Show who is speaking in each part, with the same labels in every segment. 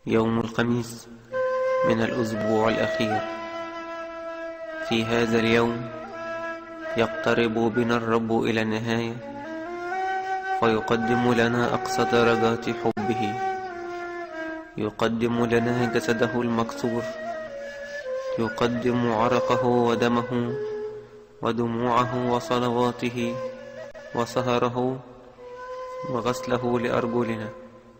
Speaker 1: يوم الخميس من الأسبوع الأخير في هذا اليوم يقترب بنا الرب إلى النهاية ويقدم لنا أقصى درجات حبه يقدم لنا جسده المكسور يقدم عرقه ودمه ودموعه وصلواته وسهره وغسله لأرجلنا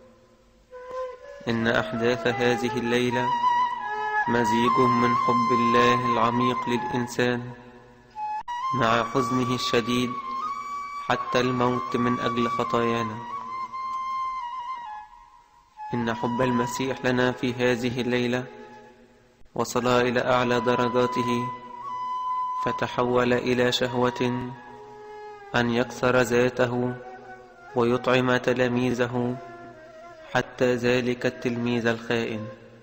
Speaker 1: إن أحداث هذه الليلة مزيج من حب الله العميق للإنسان مع حزنه الشديد حتى الموت من أجل خطايانا إن حب المسيح لنا في هذه الليلة وصل إلى أعلى درجاته فتحول إلى شهوة أن يكسر ذاته ويطعم تلاميذه حتى ذلك التلميذ الخائن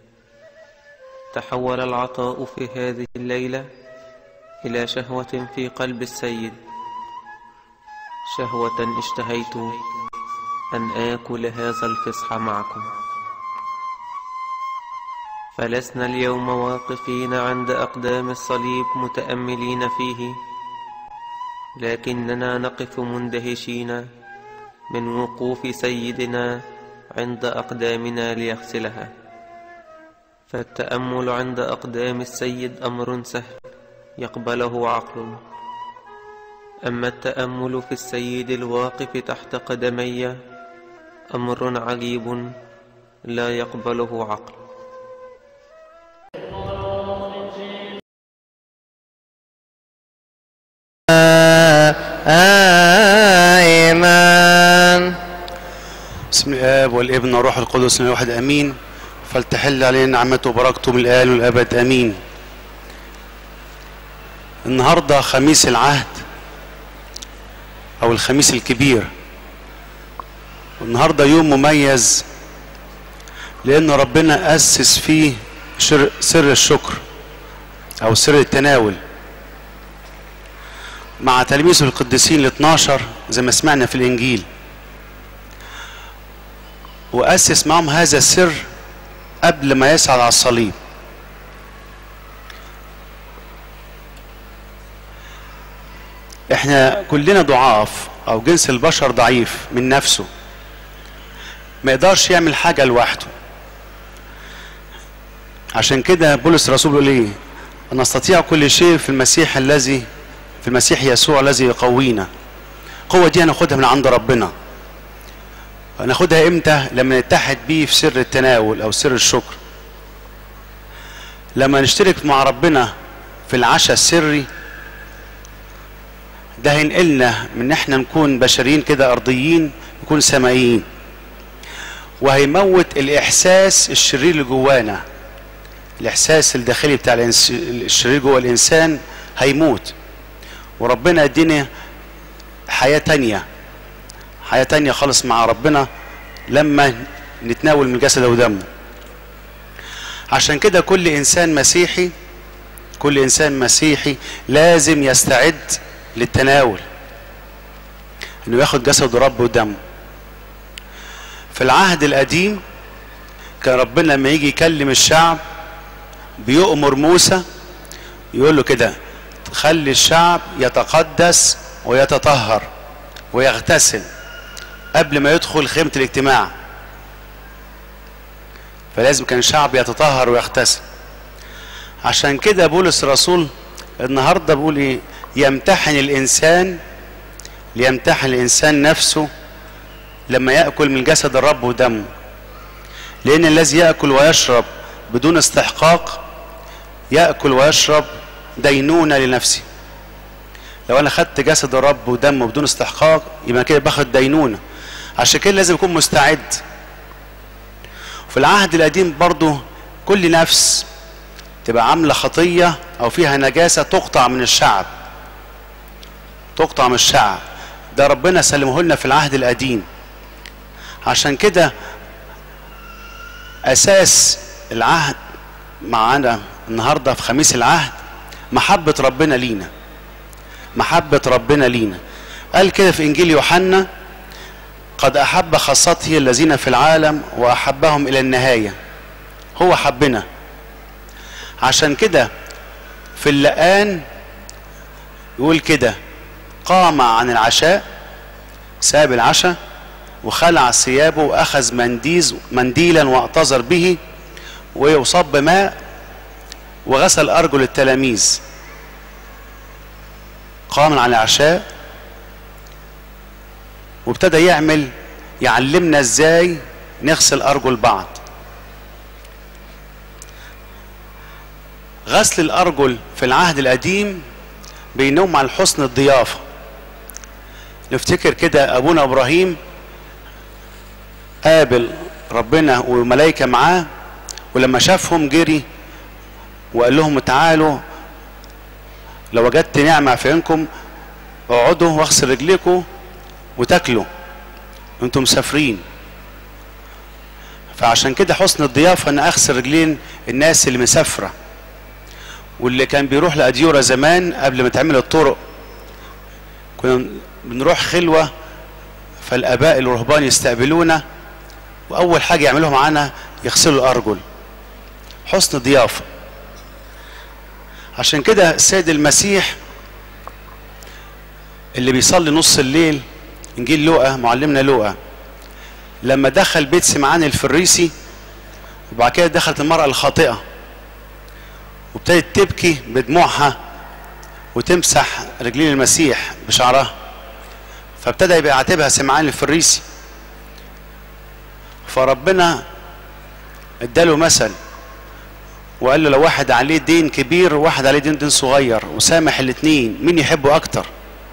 Speaker 1: تحول العطاء في هذه الليلة إلى شهوة في قلب السيد شهوة اشتهيت أن آكل هذا الفصح معكم فلسنا اليوم واقفين عند أقدام الصليب متأملين فيه لكننا نقف مندهشين من وقوف سيدنا عند أقدامنا ليغسلها فالتأمل عند أقدام السيد أمر سهل يقبله عقل أما التأمل في السيد الواقف تحت قدمي أمر عجيب لا يقبله عقل
Speaker 2: آيمان
Speaker 3: بسم الآب والابن والروح القدس من الواحد أمين فلتحل علينا نعمته وبركته من الآن والأبد أمين النهاردة خميس العهد أو الخميس الكبير النهاردة يوم مميز لأن ربنا أسس فيه شر- سر الشكر أو سر التناول مع تلاميذه القديسين ال 12 زي ما سمعنا في الإنجيل وأسس معهم هذا السر قبل ما يصعد على الصليب احنا كلنا ضعاف او جنس البشر ضعيف من نفسه ما يقدرش يعمل حاجة لوحده عشان كده بولس الرسول بيقول ايه ان نستطيع كل شيء في المسيح الذي في المسيح يسوع الذي يقوينا القوة دي هناخدها من عند ربنا هناخدها امتى لما نتحد بيه في سر التناول او سر الشكر لما نشترك مع ربنا في العشاء السري ده هينقلنا من ان احنا نكون بشريين كده ارضيين نكون سمائيين وهيموت الاحساس الشرير اللي جوانا الاحساس الداخلي بتاع الإنس- الشرير جوه الانسان هيموت وربنا يدينا حياة تانية حياة تانية خالص مع ربنا لما نتناول من جسده ودمه عشان كده كل انسان مسيحي كل انسان مسيحي لازم يستعد للتناول انه ياخد جسد رب ودمه في العهد القديم كان ربنا لما يجي يكلم الشعب بيؤمر موسى يقول له كده خلي الشعب يتقدس ويتطهر ويغتسل قبل ما يدخل خيمة الاجتماع فلازم كان الشعب يتطهر ويغتسل عشان كده بولس الرسول النهارده بيقول ايه يمتحن الانسان ليمتحن الانسان نفسه لما ياكل من جسد الرب ودمه لان الذي ياكل ويشرب بدون استحقاق ياكل ويشرب دينونه لنفسه لو انا خدت جسد الرب ودمه بدون استحقاق يبقى كده باخد دينونه عشان كده لازم اكون مستعد في العهد القديم برضو كل نفس تبقى عامله خطيه او فيها نجاسه تقطع من الشعب تقطع من الشعب ده ربنا سلمه لنا في العهد القديم عشان كده اساس العهد معانا النهارده في خميس العهد محبه ربنا لينا محبه ربنا لينا قال كده في انجيل يوحنا قد احب خاصته الذين في العالم واحبهم الى النهايه هو حبنا عشان كده في اللقان يقول كده قام عن العشاء ساب العشاء وخلع ثيابه واخذ منديز منديلا واعتذر به ويصب ماء وغسل ارجل التلاميذ قام عن العشاء وابتدى يعمل يعلمنا ازاي نغسل ارجل بعض غسل الارجل في العهد القديم بينوم على حسن الضيافه نفتكر كده ابونا ابراهيم قابل ربنا والملائكه معاه ولما شافهم جري وقال لهم تعالوا لو وجدت نعمه في عينكم اقعدوا واغسل رجليكم وتاكلوا انتم مسافرين فعشان كده حسن الضيافه ان اغسل رجلين الناس اللي مسافره واللي كان بيروح لاديوره زمان قبل ما تعمل الطرق كنا بنروح خلوه فالاباء الرهبان يستقبلونا واول حاجه يعملوها معانا يغسلوا الارجل حسن ضيافه عشان كده السيد المسيح اللي بيصلي نص الليل انجيل لوقا معلمنا لوقا لما دخل بيت سمعان الفريسي وبعد كده دخلت المرأة الخاطئة وابتدت تبكي بدموعها وتمسح رجلين المسيح بشعرها فابتدى يبقى يعاتبها سمعان الفريسي فربنا اداله مثل وقال له لو واحد عليه دين كبير وواحد عليه دين دين صغير وسامح الاثنين مين يحبه اكتر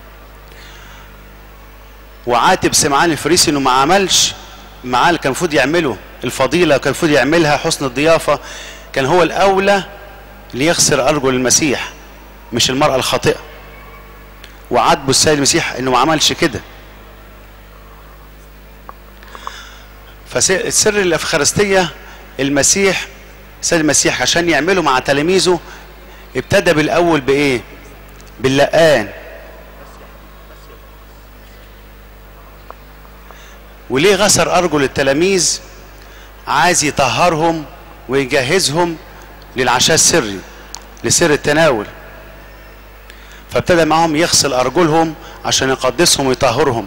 Speaker 3: وعاتب سمعان الفريسي انه ما عملش معاه اللي كان المفروض يعمله الفضيله كان المفروض يعملها حسن الضيافه كان هو الاولى ليغسل ارجل المسيح مش المراه الخاطئه وعاتبه السيد المسيح انه ما عملش كده فسر الافخارستيه المسيح السيد المسيح عشان يعمله مع تلاميذه ابتدى بالاول بايه باللقان وليه غسل ارجل التلاميذ عايز يطهرهم ويجهزهم للعشاء السري لسر التناول فابتدى معهم يغسل ارجلهم عشان يقدسهم ويطهرهم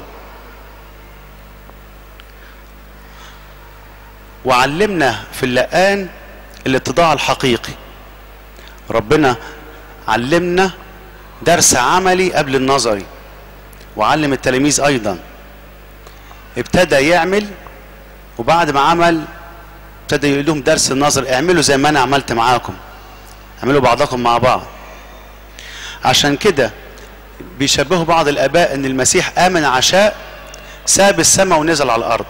Speaker 3: وعلمنا في اللقان الاتضاع الحقيقي ربنا علمنا درس عملي قبل النظري وعلم التلاميذ ايضا ابتدى يعمل وبعد ما عمل ابتدى يقول لهم درس النظر اعملوا زي ما انا عملت معاكم اعملوا بعضكم مع بعض عشان كده بيشبهوا بعض الاباء ان المسيح امن عشاء ساب السماء ونزل على الارض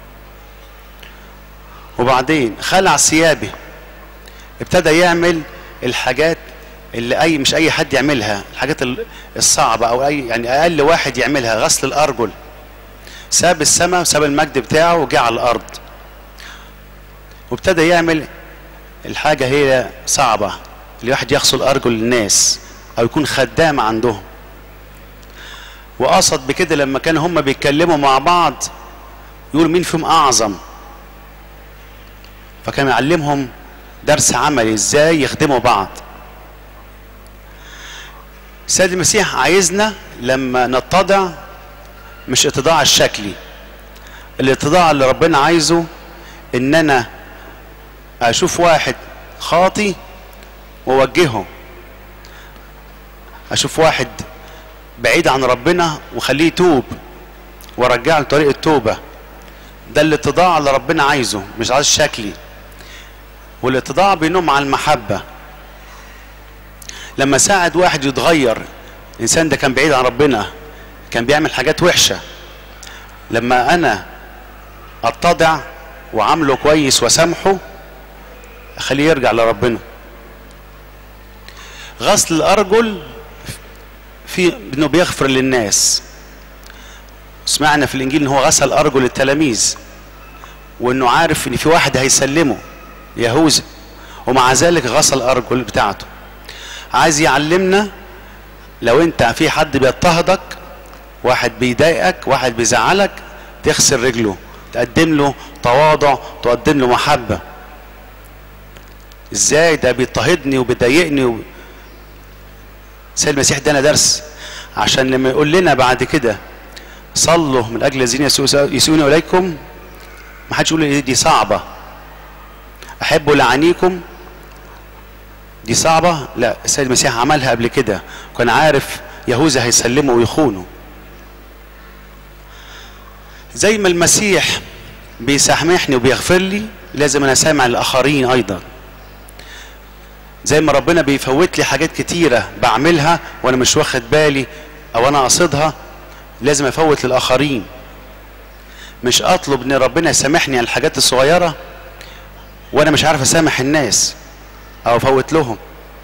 Speaker 3: وبعدين خلع ثيابه ابتدى يعمل الحاجات اللي اي مش اي حد يعملها الحاجات الصعبه او اي يعني اقل واحد يعملها غسل الارجل ساب السماء ساب المجد بتاعه وجه على الارض وابتدى يعمل الحاجه هي صعبه الواحد يغسل ارجل الناس او يكون خدام عندهم وقصد بكده لما كانوا هم بيتكلموا مع بعض يقول مين فيهم اعظم فكان يعلمهم درس عملي ازاي يخدموا بعض السيد المسيح عايزنا لما نتضع مش اتضاع الشكلي الاتضاع اللي ربنا عايزه ان انا اشوف واحد خاطي واوجهه اشوف واحد بعيد عن ربنا وخليه يتوب وارجعه لطريق التوبه ده الاتضاع اللي ربنا عايزه مش عايز شكلي والاتضاع بينهم على المحبة لما ساعد واحد يتغير الإنسان ده كان بعيد عن ربنا كان بيعمل حاجات وحشة لما أنا أتضع وعامله كويس وسامحه أخليه يرجع لربنا غسل الأرجل في إنه بيغفر للناس سمعنا في الإنجيل إن هو غسل أرجل التلاميذ وإنه عارف إن في واحد هيسلمه يهوذا ومع ذلك غسل الارجل بتاعته عايز يعلمنا لو انت في حد بيضطهدك واحد بيضايقك واحد بيزعلك تغسل رجله تقدم له تواضع تقدم له محبة ازاي ده بيضطهدني وبيضايقني و... سيد المسيح ادانا درس عشان لما يقول لنا بعد كده صلوا من اجل الذين يسوءون اليكم ما حدش يقول دي صعبه احبوا لعانيكم دي صعبه لا السيد المسيح عملها قبل كده وكان عارف يهوذا هيسلمه ويخونه زي ما المسيح بيسامحني وبيغفر لي لازم انا اسامح الاخرين ايضا زي ما ربنا بيفوت لي حاجات كتيره بعملها وانا مش واخد بالي او انا قصدها لازم افوت للاخرين مش اطلب ان ربنا يسامحني على الحاجات الصغيره وانا مش عارف اسامح الناس او افوت لهم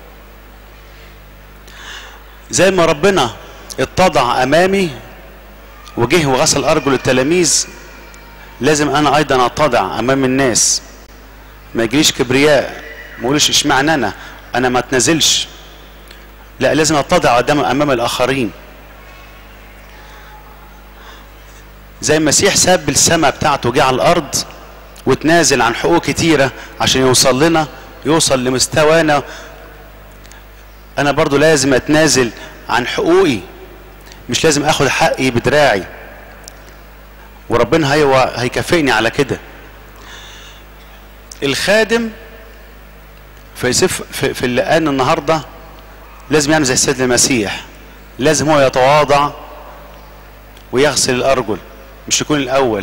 Speaker 3: زي ما ربنا اتضع امامي وجه وغسل ارجل التلاميذ لازم انا ايضا اتضع امام الناس ما يجريش كبرياء ما اقولش اشمعنى انا انا ما اتنازلش لا لازم اتضع قدام امام الاخرين زي المسيح ساب السماء بتاعته جه على الارض وتنازل عن حقوق كتيره عشان يوصل لنا يوصل لمستوانا انا برضو لازم اتنازل عن حقوقي مش لازم اخد حقي بدراعي وربنا هي هيكافئني على كده الخادم في سف في, في اللقان النهارده لازم يعمل زي السيد المسيح لازم هو يتواضع ويغسل الارجل مش يكون الاول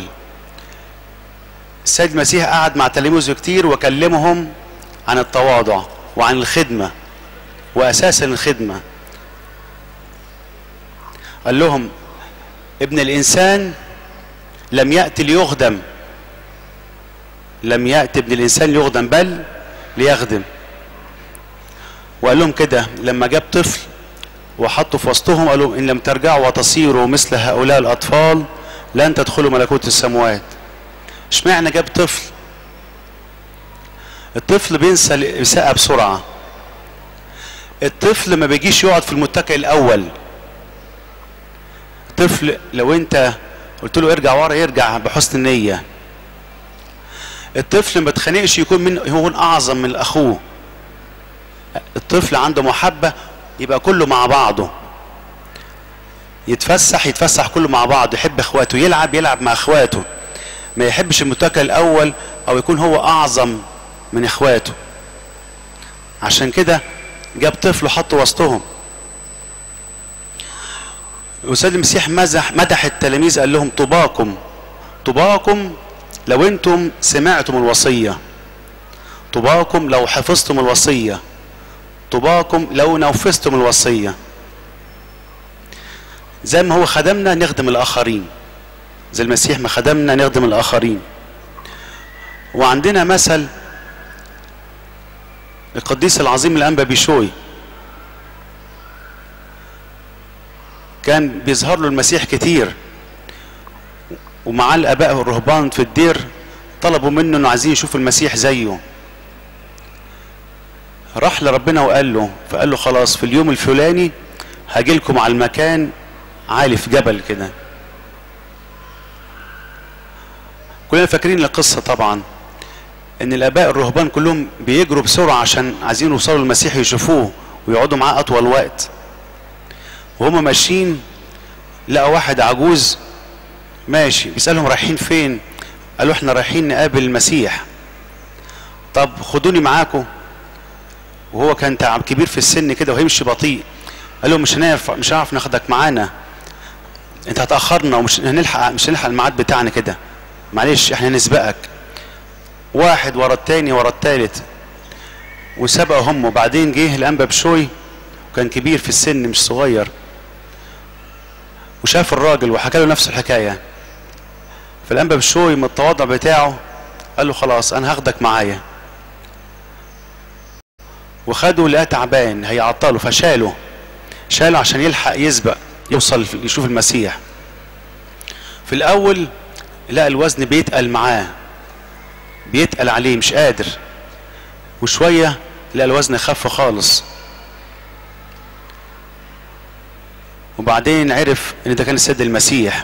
Speaker 3: السيد المسيح قعد مع تلاميذه كتير وكلمهم عن التواضع وعن الخدمه واساسا الخدمه قال لهم ابن الانسان لم ياتي ليخدم لم ياتي ابن الانسان ليخدم بل ليخدم وقال لهم كده لما جاب طفل وحطه في وسطهم قال لهم ان لم ترجعوا وتصيروا مثل هؤلاء الاطفال لن تدخلوا ملكوت السماوات اشمعنى جاب طفل الطفل بينسى الاساءه بسرعه الطفل ما بيجيش يقعد في المتكئ الاول الطفل لو انت قلت له ارجع ورا يرجع بحسن النيه الطفل ما تخانقش يكون من يكون اعظم من اخوه الطفل عنده محبه يبقى كله مع بعضه يتفسح يتفسح كله مع بعض يحب اخواته يلعب يلعب مع اخواته ما يحبش المتكئ الاول او يكون هو اعظم من اخواته عشان كده جاب طفل وحطه وسطهم وسيد المسيح مزح مدح التلاميذ قال لهم طباكم طباكم لو انتم سمعتم الوصيه طباكم لو حفظتم الوصيه طباكم لو نفذتم الوصيه زي ما هو خدمنا نخدم الاخرين زي المسيح ما خدمنا نخدم الاخرين وعندنا مثل القديس العظيم الانبا بيشوي كان بيظهر له المسيح كتير ومعاه الاباء الرهبان في الدير طلبوا منه انه عايزين يشوفوا المسيح زيه راح لربنا وقال له فقال له خلاص في اليوم الفلاني هاجي لكم على المكان عالي في جبل كده كلنا فاكرين القصة طبعا ان الاباء الرهبان كلهم بيجروا بسرعة عشان عايزين يوصلوا للمسيح يشوفوه ويقعدوا معاه اطول وقت وهم ماشيين لقى واحد عجوز ماشي بيسألهم رايحين فين قالوا احنا رايحين نقابل المسيح طب خدوني معاكم وهو كان تعب كبير في السن كده وهيمشي بطيء قال لهم مش هنعرف مش هنعرف ناخدك معانا انت هتاخرنا ومش هنلحق مش هنلحق الميعاد بتاعنا كده معلش احنا هنسبقك واحد ورا التاني ورا التالت وسبقوا هم وبعدين جه الانبا بشوي وكان كبير في السن مش صغير وشاف الراجل وحكى له نفس الحكايه فالانبا بشوي من التواضع بتاعه قال له خلاص انا هاخدك معايا وخده لقاه تعبان هيعطله فشاله شاله عشان يلحق يسبق يوصل يشوف المسيح في الاول لقى الوزن بيتقل معاه بيتقل عليه مش قادر وشويه لقى الوزن خف خالص وبعدين عرف ان ده كان السيد المسيح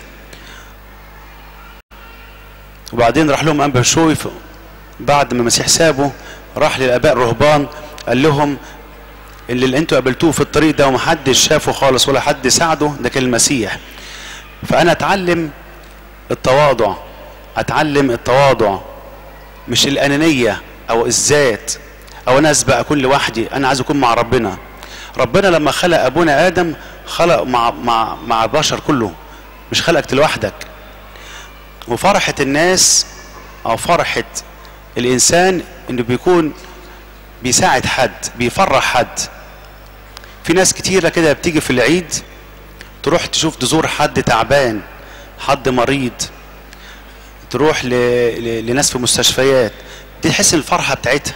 Speaker 3: وبعدين راح لهم انبا شوي بعد ما المسيح سابه راح للاباء الرهبان قال لهم اللي انتوا قابلتوه في الطريق ده ومحدش شافه خالص ولا حد ساعده ده كان المسيح فانا اتعلم التواضع اتعلم التواضع مش الانانيه او الذات او انا اسبق اكون لوحدي انا عايز اكون مع ربنا ربنا لما خلق ابونا ادم خلق مع مع مع البشر كله مش خلقك لوحدك وفرحة الناس او فرحة الانسان انه بيكون بيساعد حد بيفرح حد في ناس كتيرة كده بتيجي في العيد تروح تشوف تزور حد تعبان حد مريض تروح ل... ل... لناس في مستشفيات دي تحس الفرحة بتاعتها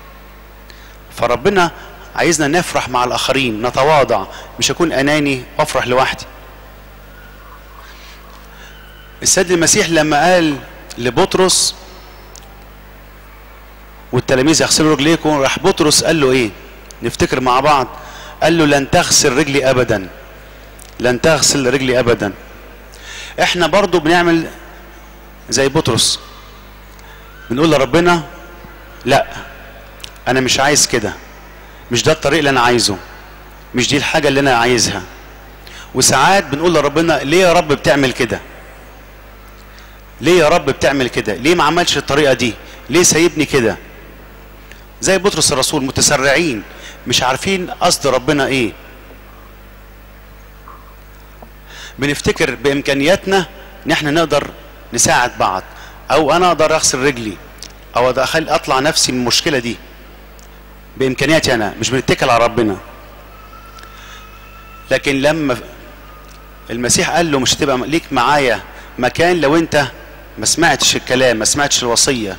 Speaker 3: فربنا عايزنا نفرح مع الآخرين نتواضع مش أكون أناني وأفرح لوحدي السيد المسيح لما قال لبطرس والتلاميذ يغسلوا رجليكم راح بطرس قال له ايه نفتكر مع بعض قال له لن تغسل رجلي ابدا لن تغسل رجلي ابدا احنا برضو بنعمل زي بطرس بنقول لربنا لا انا مش عايز كده مش ده الطريق اللي انا عايزه مش دي الحاجه اللي انا عايزها وساعات بنقول لربنا ليه يا رب بتعمل كده ليه يا رب بتعمل كده ليه ما عملش الطريقه دي ليه سايبني كده زي بطرس الرسول متسرعين مش عارفين قصد ربنا ايه بنفتكر بامكانياتنا ان احنا نقدر نساعد بعض او انا اقدر اغسل رجلي او ادخل اطلع نفسي من المشكله دي بامكانياتي انا مش بنتكل على ربنا لكن لما المسيح قال له مش هتبقى ليك معايا مكان لو انت ما سمعتش الكلام ما سمعتش الوصيه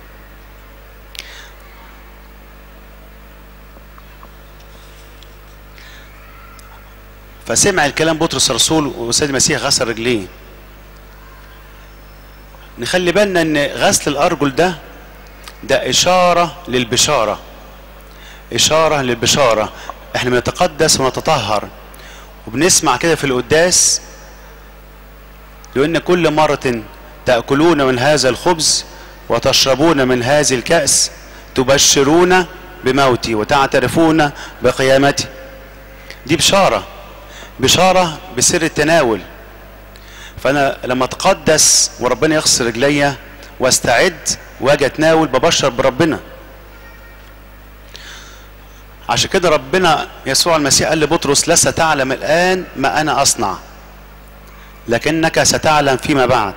Speaker 3: فسمع الكلام بطرس الرسول والسيد المسيح غسل رجليه نخلي بالنا ان غسل الارجل ده ده اشاره للبشاره اشاره للبشاره احنا بنتقدس ونتطهر وبنسمع كده في القداس لان كل مره تاكلون من هذا الخبز وتشربون من هذه الكاس تبشرون بموتي وتعترفون بقيامتي دي بشاره بشاره بسر التناول فانا لما اتقدس وربنا يغسل رجليا واستعد واجي اتناول ببشر بربنا عشان كده ربنا يسوع المسيح قال لبطرس لست تعلم الان ما انا اصنع لكنك ستعلم فيما بعد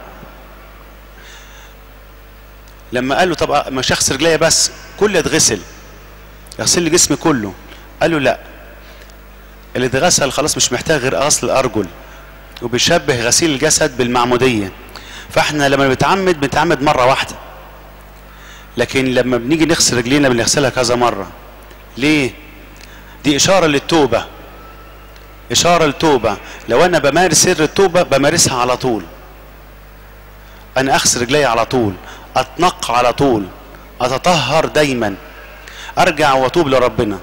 Speaker 3: لما قال له طب مش هغسل رجليا بس كل يتغسل يغسل لي جسمي كله قال له لا اللي اتغسل خلاص مش محتاج غير غسل الارجل وبيشبه غسيل الجسد بالمعموديه فاحنا لما بنتعمد بنتعمد مره واحده لكن لما بنيجي نغسل رجلينا بنغسلها كذا مره ليه دي اشاره للتوبه اشاره للتوبه لو انا بمارس سر التوبه بمارسها على طول انا اغسل رجلي على طول اتنق على طول اتطهر دايما ارجع واتوب لربنا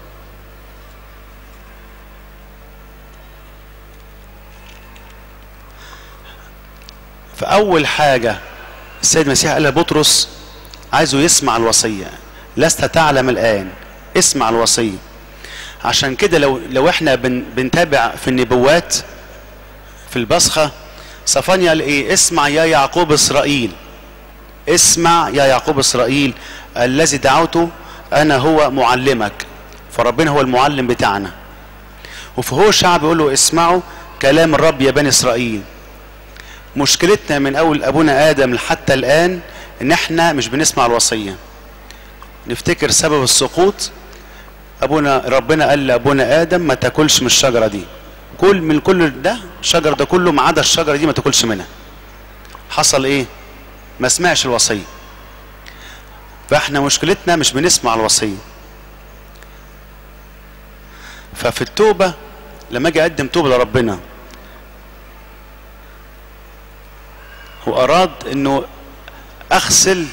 Speaker 3: فاول حاجه السيد المسيح قال لبطرس عايزه يسمع الوصيه لست تعلم الان اسمع الوصيه عشان كده لو لو احنا بن بنتابع في النبوات في البصخه صفانيا قال ايه اسمع يا يعقوب اسرائيل اسمع يا يعقوب اسرائيل الذي دعوته انا هو معلمك فربنا هو المعلم بتاعنا وفهو الشعب يقول له اسمعوا كلام الرب يا بني اسرائيل مشكلتنا من اول ابونا ادم حتى الان ان احنا مش بنسمع الوصيه نفتكر سبب السقوط ابونا ربنا قال لابونا ادم ما تاكلش من الشجره دي كل من كل ده الشجر ده كله ما عدا الشجره دي ما تاكلش منها حصل ايه ما سمعش الوصيه فاحنا مشكلتنا مش بنسمع الوصيه ففي التوبه لما اجي اقدم توبه لربنا هو اراد انه اغسل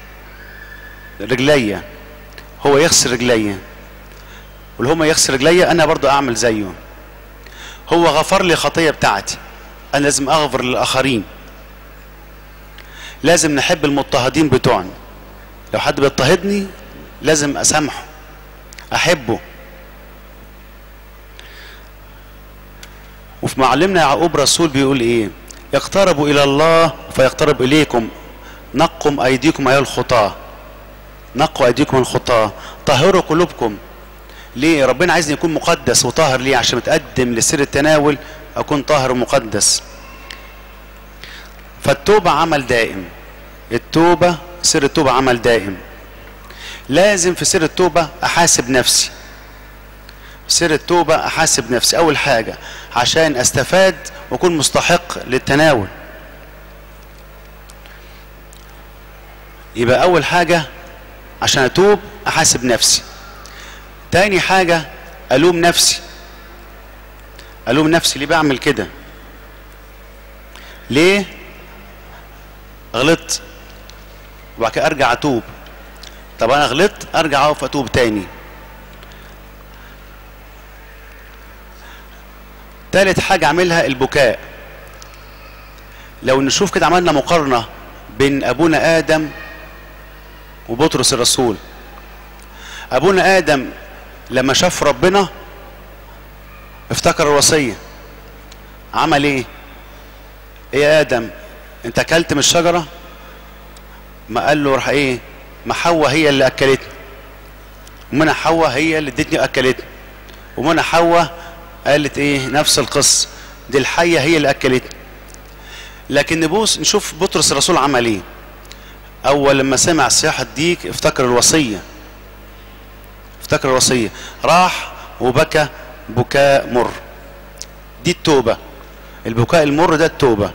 Speaker 3: رجليا هو يغسل رجليا واللي هما يغسل رجليا انا برضو اعمل زيه هو غفر لي خطيه بتاعتي انا لازم اغفر للاخرين لازم نحب المضطهدين بتوعنا لو حد بيضطهدني لازم اسامحه احبه وفي معلمنا يعقوب رسول بيقول ايه اقتربوا الى الله فيقترب اليكم نقم ايديكم ايها الخطاه نقوا ايديكم الخطاه طهروا قلوبكم ليه ربنا عايزني اكون مقدس وطاهر ليه عشان اتقدم لسر التناول اكون طاهر ومقدس فالتوبة عمل دائم التوبة سر التوبة عمل دائم لازم في سر التوبة احاسب نفسي سر التوبة احاسب نفسي اول حاجة عشان استفاد واكون مستحق للتناول يبقى اول حاجة عشان اتوب احاسب نفسي تاني حاجة الوم نفسي الوم نفسي ليه بعمل كده ليه غلطت وبعد كده ارجع اتوب طب انا غلطت ارجع اقف اتوب تاني تالت حاجة اعملها البكاء لو نشوف كده عملنا مقارنة بين ابونا ادم وبطرس الرسول ابونا ادم لما شاف ربنا افتكر الوصية عمل ايه ايه يا ادم انت اكلت من الشجرة ما قال له راح ايه ما حواء هي اللي اكلتني ومنى حواء هي اللي ادتني واكلتني ومنى حواء قالت ايه نفس القصة دي الحية هي اللي اكلتني لكن نبوس نشوف بطرس الرسول عمل ايه اول لما سمع صياح الديك افتكر الوصية افتكر الوصية راح وبكى بكاء مر دي التوبة البكاء المر ده التوبة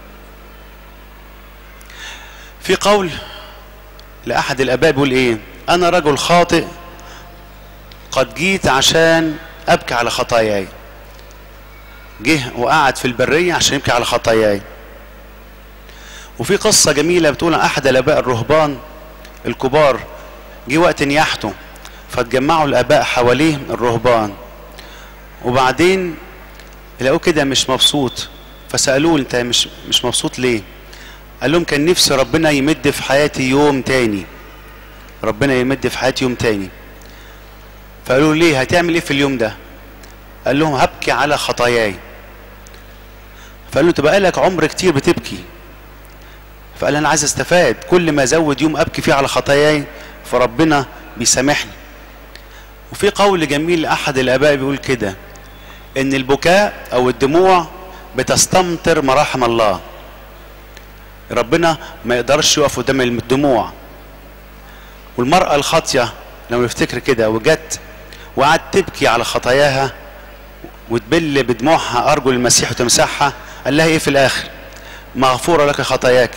Speaker 3: في قول لأحد الآباء بيقول إيه أنا رجل خاطئ قد جيت عشان أبكي على خطاياي جه وقعد في البرية عشان يبكي على خطاياي وفي قصة جميلة بتقول عن أحد الآباء الرهبان الكبار جه وقت نياحته فتجمعوا الآباء حواليه الرهبان وبعدين لقوه كده مش مبسوط فسألوه أنت مش مش مبسوط ليه؟ قال لهم كان نفسي ربنا يمد في حياتي يوم تاني ربنا يمد في حياتي يوم تاني فقالوا له ليه هتعمل ايه في اليوم ده قال لهم هبكي على خطاياي فقال له تبقى لك عمر كتير بتبكي فقال انا عايز استفاد كل ما ازود يوم ابكي فيه على خطاياي فربنا بيسامحني وفي قول جميل لاحد الاباء بيقول كده ان البكاء او الدموع بتستمطر مراحم الله ربنا ما يقدرش يقف قدام الدموع والمرأة الخاطية لو نفتكر كده وجت وقعدت تبكي على خطاياها وتبل بدموعها أرجل المسيح وتمسحها قال لها إيه في الآخر مغفورة لك خطاياك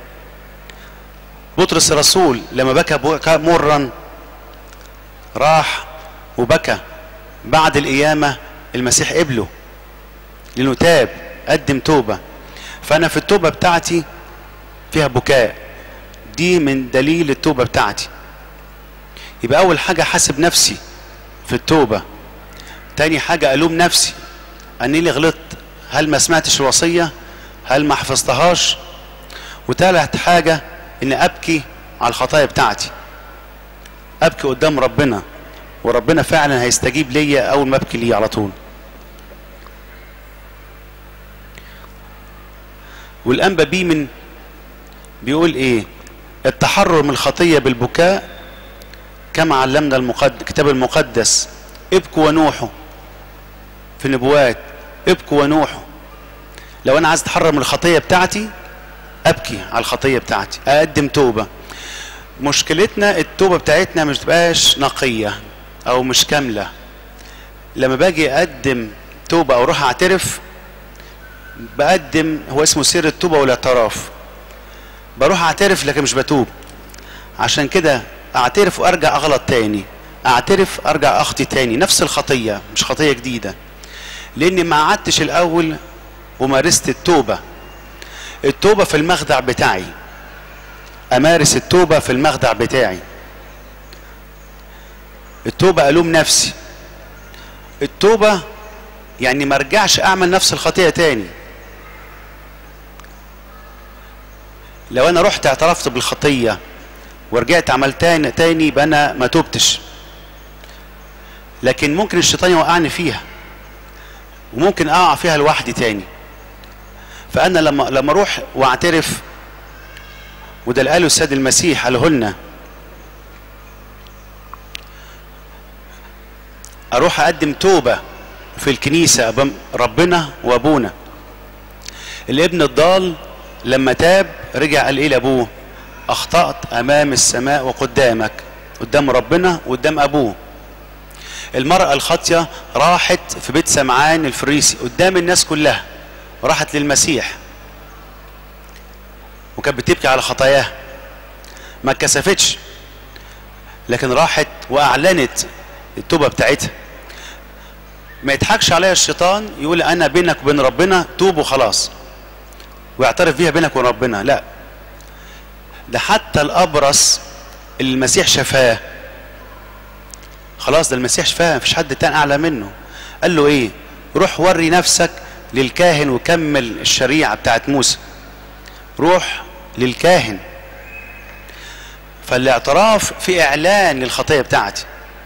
Speaker 3: بطرس الرسول لما بكى بكى مرا راح وبكى بعد القيامة المسيح قبله لأنه تاب قدم توبة فأنا في التوبة بتاعتي فيها بكاء دي من دليل التوبة بتاعتي يبقى أول حاجة حاسب نفسي في التوبة تاني حاجة ألوم نفسي أني اللي غلطت هل ما سمعتش الوصية هل ما حفظتهاش وتالت حاجة أن أبكي على الخطايا بتاعتي أبكي قدام ربنا وربنا فعلا هيستجيب ليا أول ما أبكي ليه على طول والأنبا بيه من بيقول ايه التحرر من الخطية بالبكاء كما علمنا المقدس الكتاب المقدس ابكوا ونوحوا في النبوات ابكوا ونوحوا لو انا عايز اتحرر من الخطية بتاعتي ابكي على الخطية بتاعتي اقدم توبة مشكلتنا التوبة بتاعتنا مش تبقاش نقية او مش كاملة لما باجي اقدم توبة او اروح اعترف بقدم هو اسمه سر التوبة والاعتراف بروح اعترف لكن مش بتوب عشان كده اعترف وارجع اغلط تاني اعترف ارجع اخطي تاني نفس الخطية مش خطية جديدة لاني ما قعدتش الاول ومارست التوبة التوبة في المخدع بتاعي امارس التوبة في المخدع بتاعي التوبة الوم نفسي التوبة يعني ما ارجعش اعمل نفس الخطيئة تاني لو انا رحت اعترفت بالخطية ورجعت عملت تاني تاني يبقى انا ما توبتش لكن ممكن الشيطان يوقعني فيها وممكن اقع فيها لوحدي تاني فانا لما لما اروح واعترف وده اللي قاله السيد المسيح قاله لنا اروح اقدم توبه في الكنيسه أمام ربنا وابونا الابن الضال لما تاب رجع قال ايه لابوه اخطات امام السماء وقدامك قدام ربنا وقدام ابوه المرأة الخاطية راحت في بيت سمعان الفريسي قدام الناس كلها وراحت للمسيح وكانت بتبكي على خطاياها ما اتكسفتش لكن راحت واعلنت التوبة بتاعتها ما يضحكش عليها الشيطان يقول انا بينك وبين ربنا توب وخلاص ويعترف بيها بينك وبين ربنا لا ده حتى الابرص اللي المسيح شفاه خلاص ده المسيح شفاه مفيش حد تاني اعلى منه قال له ايه روح وري نفسك للكاهن وكمل الشريعه بتاعت موسى روح للكاهن فالاعتراف في اعلان للخطيه بتاعتي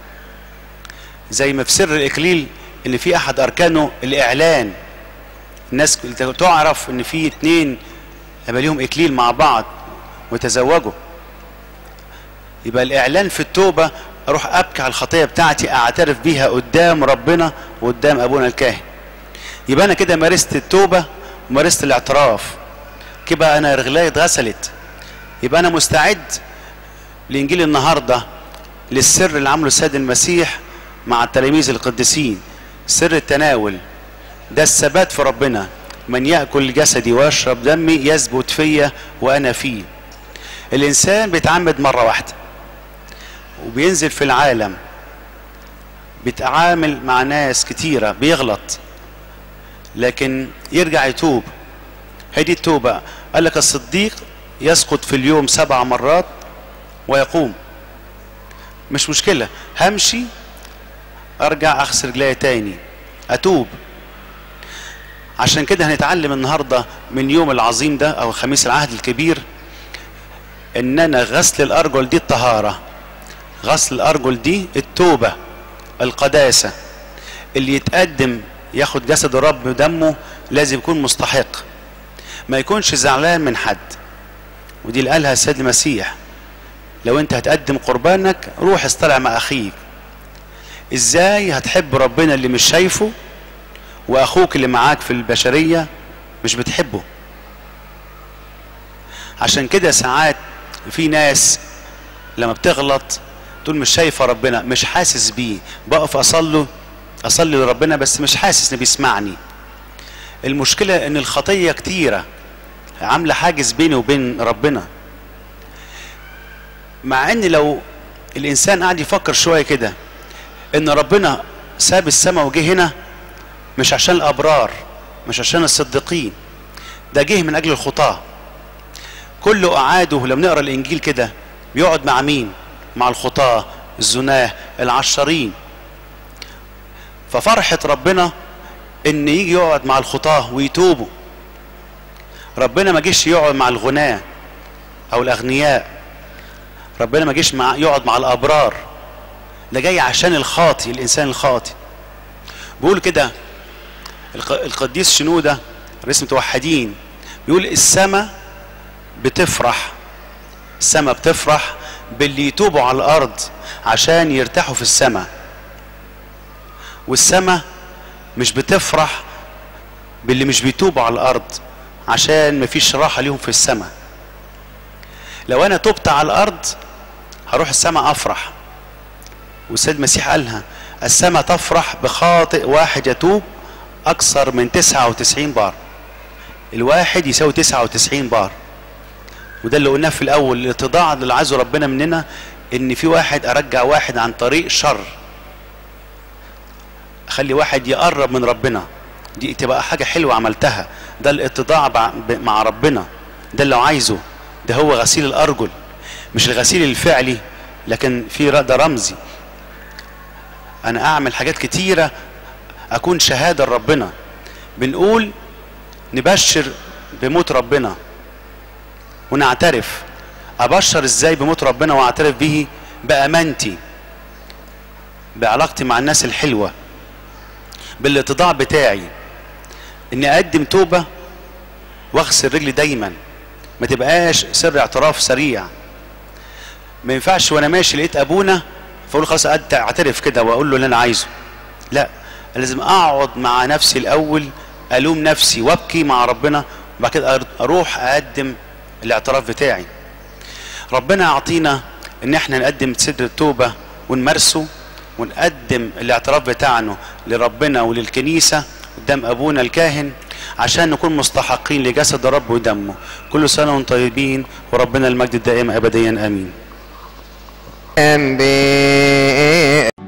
Speaker 3: زي ما في سر الاكليل ان في احد اركانه الاعلان الناس تعرف ان في اتنين يبقى ليهم اكليل مع بعض وتزوجوا يبقى الاعلان في التوبه اروح ابكي على الخطيه بتاعتي اعترف بيها قدام ربنا وقدام ابونا الكاهن يبقى انا كده مارست التوبه ومارست الاعتراف كده انا رجلي اتغسلت يبقى انا مستعد لانجيل النهارده للسر اللي عمله السيد المسيح مع التلاميذ القديسين سر التناول ده الثبات في ربنا من ياكل جسدي ويشرب دمي يثبت فيا وانا فيه الانسان بيتعمد مره واحده وبينزل في العالم بيتعامل مع ناس كتيره بيغلط لكن يرجع يتوب هي دي التوبه قال لك الصديق يسقط في اليوم سبع مرات ويقوم مش مشكله همشي ارجع اغسل رجلي تاني اتوب عشان كده هنتعلم النهارده من يوم العظيم ده او خميس العهد الكبير اننا غسل الارجل دي الطهاره غسل الارجل دي التوبه القداسه اللي يتقدم ياخد جسد الرب ودمه لازم يكون مستحق ما يكونش زعلان من حد ودي اللي قالها السيد المسيح لو انت هتقدم قربانك روح اصطلع مع اخيك ازاي هتحب ربنا اللي مش شايفه واخوك اللي معاك في البشريه مش بتحبه عشان كده ساعات في ناس لما بتغلط تقول مش شايفه ربنا مش حاسس بيه بقف اصلي اصلي لربنا بس مش حاسس انه بيسمعني المشكله ان الخطيه كتيره عامله حاجز بيني وبين ربنا مع ان لو الانسان قاعد يفكر شويه كده ان ربنا ساب السماء وجه هنا مش عشان الابرار مش عشان الصديقين ده جه من اجل الخطاه كل اعاده لما نقرا الانجيل كده بيقعد مع مين مع الخطاه الزناه العشرين ففرحه ربنا ان يجي يقعد مع الخطاه ويتوبوا ربنا ما جيش يقعد مع الغناه او الاغنياء ربنا ما جيش مع يقعد مع الابرار ده جاي عشان الخاطي الانسان الخاطي بيقول كده القديس شنودة رئيس متوحدين بيقول السماء بتفرح السماء بتفرح باللي يتوبوا على الارض عشان يرتاحوا في السماء والسماء مش بتفرح باللي مش بيتوبوا على الارض عشان مفيش راحة ليهم في السماء لو انا تبت على الارض هروح السماء افرح والسيد المسيح قالها السماء تفرح بخاطئ واحد يتوب اكثر من 99 بار الواحد يساوي 99 بار وده اللي قلناه في الاول الاتضاع اللي عايزه ربنا مننا ان في واحد ارجع واحد عن طريق شر اخلي واحد يقرب من ربنا دي تبقى حاجه حلوه عملتها ده الاتضاع مع ربنا ده اللي عايزه ده هو غسيل الارجل مش الغسيل الفعلي لكن في ده رمزي انا اعمل حاجات كتيره اكون شهاده لربنا بنقول نبشر بموت ربنا ونعترف ابشر ازاي بموت ربنا واعترف به بامانتي بعلاقتي مع الناس الحلوه بالاتضاع بتاعي اني اقدم توبه واغسل رجلي دايما ما تبقاش سر اعتراف سريع ما ينفعش وانا ماشي لقيت ابونا فاقول خلاص أد- اعترف كده واقول له اللي انا عايزه لا لازم اقعد مع نفسي الاول الوم نفسي وابكي مع ربنا وبعد كده أر- اروح اقدم الاعتراف بتاعي ربنا يعطينا ان احنا نقدم سر التوبه ونمارسه ونقدم الاعتراف بتاعنا لربنا وللكنيسه قدام ابونا الكاهن عشان نكون مستحقين لجسد الرب ودمه كل سنه وانتم طيبين وربنا المجد الدائم ابديا امين
Speaker 2: أنبياء